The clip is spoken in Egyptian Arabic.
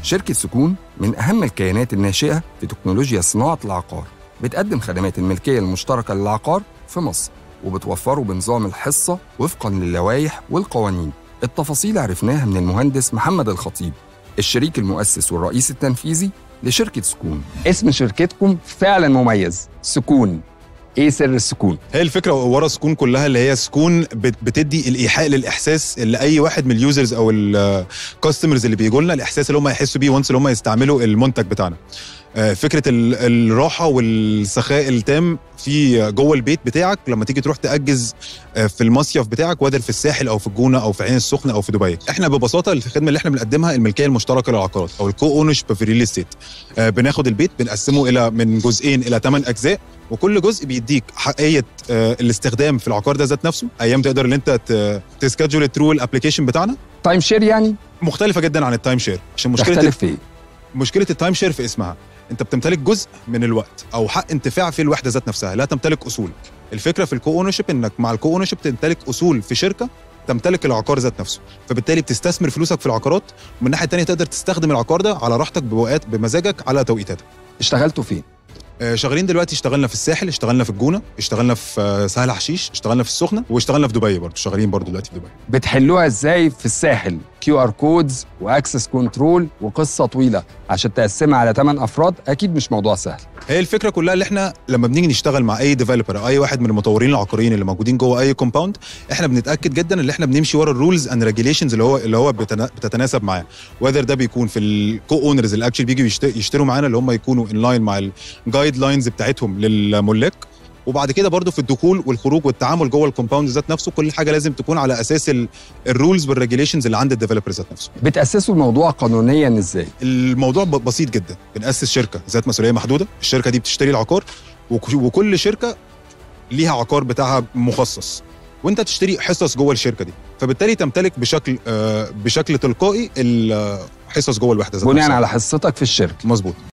شركة سكون من أهم الكيانات الناشئة في تكنولوجيا صناعة العقار بتقدم خدمات الملكية المشتركة للعقار في مصر وبتوفره بنظام الحصة وفقا للوائح والقوانين التفاصيل عرفناها من المهندس محمد الخطيب الشريك المؤسس والرئيس التنفيذي لشركة سكون اسم شركتكم فعلا مميز سكون ايه سر السكون؟ هي الفكره ورا سكون كلها اللي هي سكون بت- بتدي الايحاء للاحساس اللي اي واحد من اليوزرز او الكاستمرز اللي بيجوا لنا الاحساس اللي هم يحسوا بيه وانس اللي هم يستعملوا المنتج بتاعنا آه، فكره ال- الراحه والسخاء التام في جوه البيت بتاعك لما تيجي تروح تاجز آه، في المصيف بتاعك وادر في الساحل او في الجونه او في عين السخنه او في دبي احنا ببساطه الخدمه اللي احنا بنقدمها الملكيه المشتركه للعقارات او الكو اونرشيب في ريل استيت بناخد البيت بنقسمه الى من جزئين الى ثمان اجزاء وكل جزء بيديك حقيه آه، الاستخدام في العقار ده ذات نفسه ايام تقدر ان انت تسكجول ثرو الابلكيشن بتاعنا تايم شير يعني مختلفه جدا عن التايم شير عشان مشكله تختلف في ايه؟ مشكله التايم شير في اسمها انت بتمتلك جزء من الوقت او حق انتفاع في الوحده ذات نفسها لا تمتلك اصول الفكره في الكو اونرشيب انك مع الكو اونرشيب تمتلك اصول في شركه تمتلك العقار ذات نفسه فبالتالي بتستثمر فلوسك في العقارات ومن الناحيه الثانيه تقدر تستخدم العقار ده على راحتك بوقات بمزاجك على توقيتاتك اشتغلتوا فين؟ آه، شغالين دلوقتي اشتغلنا في الساحل اشتغلنا في الجونه اشتغلنا في آه، سهل حشيش اشتغلنا في السخنه واشتغلنا في دبي برضه شغالين برضه دلوقتي في دبي بتحلوها ازاي في الساحل؟ كيو ار كودز واكسس كنترول وقصه طويله عشان تقسمها على 8 افراد اكيد مش موضوع سهل هي الفكره كلها اللي احنا لما بنيجي نشتغل مع اي ديفلوبر او اي واحد من المطورين العقاريين اللي موجودين جوه اي كومباوند احنا بنتاكد جدا ان احنا بنمشي ورا الرولز اند ريجيليشنز اللي هو اللي هو بتنا- بتتناسب معاه وذر ده بيكون في الكو اونرز اللي اكشلي بيجوا يشت- يشتروا معانا اللي هم يكونوا ان لاين مع الجايد لاينز بتاعتهم للملاك وبعد كده برضو في الدخول والخروج والتعامل جوه الكومباوند ذات نفسه كل حاجه لازم تكون على اساس الرولز والريجيليشنز اللي عند الديفلوبر ذات نفسه بتاسسوا الموضوع قانونيا ازاي؟ الموضوع ب- بسيط جدا بنأسس شركه ذات مسؤوليه محدوده الشركه دي بتشتري العقار وك- وكل شركه ليها عقار بتاعها مخصص وانت تشتري حصص جوه الشركه دي فبالتالي تمتلك بشكل آه، بشكل تلقائي الحصص جوه الوحده ذات بناء نفسها. على حصتك في الشركه مظبوط